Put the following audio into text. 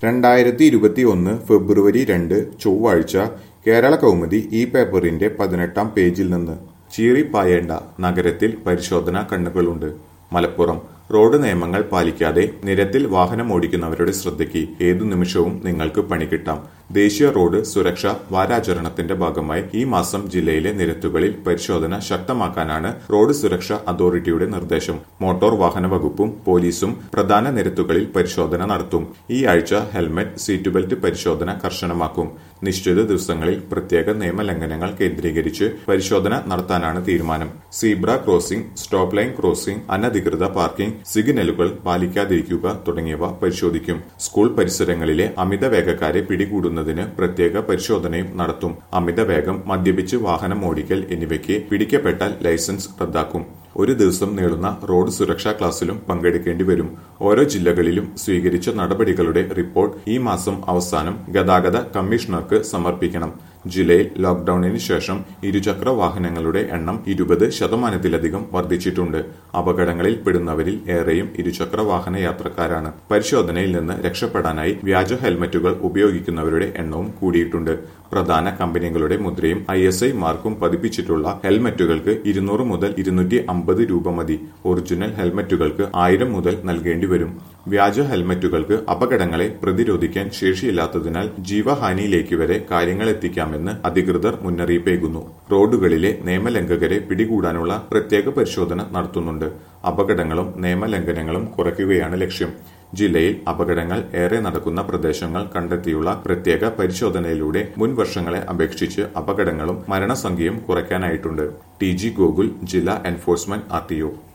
രണ്ടായിരത്തി ഇരുപത്തി ഒന്ന് ഫെബ്രുവരി രണ്ട് ചൊവ്വാഴ്ച കേരള കൗമുദി ഈ പേപ്പറിന്റെ പതിനെട്ടാം പേജിൽ നിന്ന് ചീറിപ്പായേണ്ട നഗരത്തിൽ പരിശോധനാ കണ്ണുകളുണ്ട് മലപ്പുറം റോഡ് നിയമങ്ങൾ പാലിക്കാതെ നിരത്തിൽ വാഹനമോടിക്കുന്നവരുടെ ശ്രദ്ധയ്ക്ക് ഏതു നിമിഷവും നിങ്ങൾക്ക് പണി കിട്ടാം ദേശീയ റോഡ് സുരക്ഷാ വാരാചരണത്തിന്റെ ഭാഗമായി ഈ മാസം ജില്ലയിലെ നിരത്തുകളിൽ പരിശോധന ശക്തമാക്കാനാണ് റോഡ് സുരക്ഷാ അതോറിറ്റിയുടെ നിർദ്ദേശം മോട്ടോർ വാഹന വകുപ്പും പോലീസും പ്രധാന നിരത്തുകളിൽ പരിശോധന നടത്തും ഈ ആഴ്ച ഹെൽമറ്റ് സീറ്റ് ബെൽറ്റ് പരിശോധന കർശനമാക്കും നിശ്ചിത ദിവസങ്ങളിൽ പ്രത്യേക നിയമലംഘനങ്ങൾ കേന്ദ്രീകരിച്ച് പരിശോധന നടത്താനാണ് തീരുമാനം zebra crossing stop line crossing അനധികൃത പാർക്കിംഗ് സിഗ്നലുകൾ പാലിക്കാതിരിക്കുക തുടങ്ങിയവ പരിശോധിക്കും സ്കൂൾ പരിസരങ്ങളിലെ അമിത വേഗക്കാരെ പിടികൂടുന്നതിന് പ്രത്യേക പരിശോധനയും നടത്തും അമിത വേഗം മദ്യപിച്ച് വാഹനം ഓടിക്കൽ എന്നിവയ്ക്ക് പിടിക്കപ്പെട്ടാൽ ലൈസൻസ് റദ്ദാക്കും ഒരു ദിവസം നീളുന്ന റോഡ് സുരക്ഷാ ക്ലാസ്സിലും പങ്കെടുക്കേണ്ടി വരും ഓരോ ജില്ലകളിലും സ്വീകരിച്ച നടപടികളുടെ റിപ്പോർട്ട് ഈ മാസം അവസാനം ഗതാഗത കമ്മീഷണർക്ക് സമർപ്പിക്കണം ജില്ലയിൽ ലോക്ഡൌണിന് ശേഷം ഇരുചക്ര വാഹനങ്ങളുടെ എണ്ണം ഇരുപത് ശതമാനത്തിലധികം വർദ്ധിച്ചിട്ടുണ്ട് അപകടങ്ങളിൽ പെടുന്നവരിൽ ഏറെയും ഇരുചക്ര വാഹന യാത്രക്കാരാണ് പരിശോധനയിൽ നിന്ന് രക്ഷപ്പെടാനായി വ്യാജ ഹെൽമറ്റുകൾ ഉപയോഗിക്കുന്നവരുടെ എണ്ണവും കൂടിയിട്ടുണ്ട് പ്രധാന കമ്പനികളുടെ മുദ്രയും ഐ എസ് ഐ മാർക്കും പതിപ്പിച്ചിട്ടുള്ള ഹെൽമറ്റുകൾക്ക് ഇരുന്നൂറ് മുതൽ ഇരുന്നൂറ്റി അമ്പത് രൂപ മതി ഒറിജിനൽ ഹെൽമറ്റുകൾക്ക് ആയിരം മുതൽ നൽകേണ്ടി വരും വ്യാജ ഹെൽമറ്റുകൾക്ക് അപകടങ്ങളെ പ്രതിരോധിക്കാൻ ശേഷിയില്ലാത്തതിനാൽ ജീവഹാനിയിലേക്ക് വരെ കാര്യങ്ങൾ എത്തിക്കാമെന്ന് അധികൃതർ മുന്നറിയിപ്പേകുന്നു റോഡുകളിലെ നിയമലംഘകരെ പിടികൂടാനുള്ള പ്രത്യേക പരിശോധന നടത്തുന്നുണ്ട് അപകടങ്ങളും നിയമലംഘനങ്ങളും കുറയ്ക്കുകയാണ് ലക്ഷ്യം ജില്ലയിൽ അപകടങ്ങൾ ഏറെ നടക്കുന്ന പ്രദേശങ്ങൾ കണ്ടെത്തിയുള്ള പ്രത്യേക പരിശോധനയിലൂടെ മുൻ വർഷങ്ങളെ അപേക്ഷിച്ച് അപകടങ്ങളും മരണസംഖ്യയും കുറയ്ക്കാനായിട്ടുണ്ട് ടി ജി ഗോകുൽ ജില്ലാ എൻഫോഴ്സ്മെന്റ് ആർ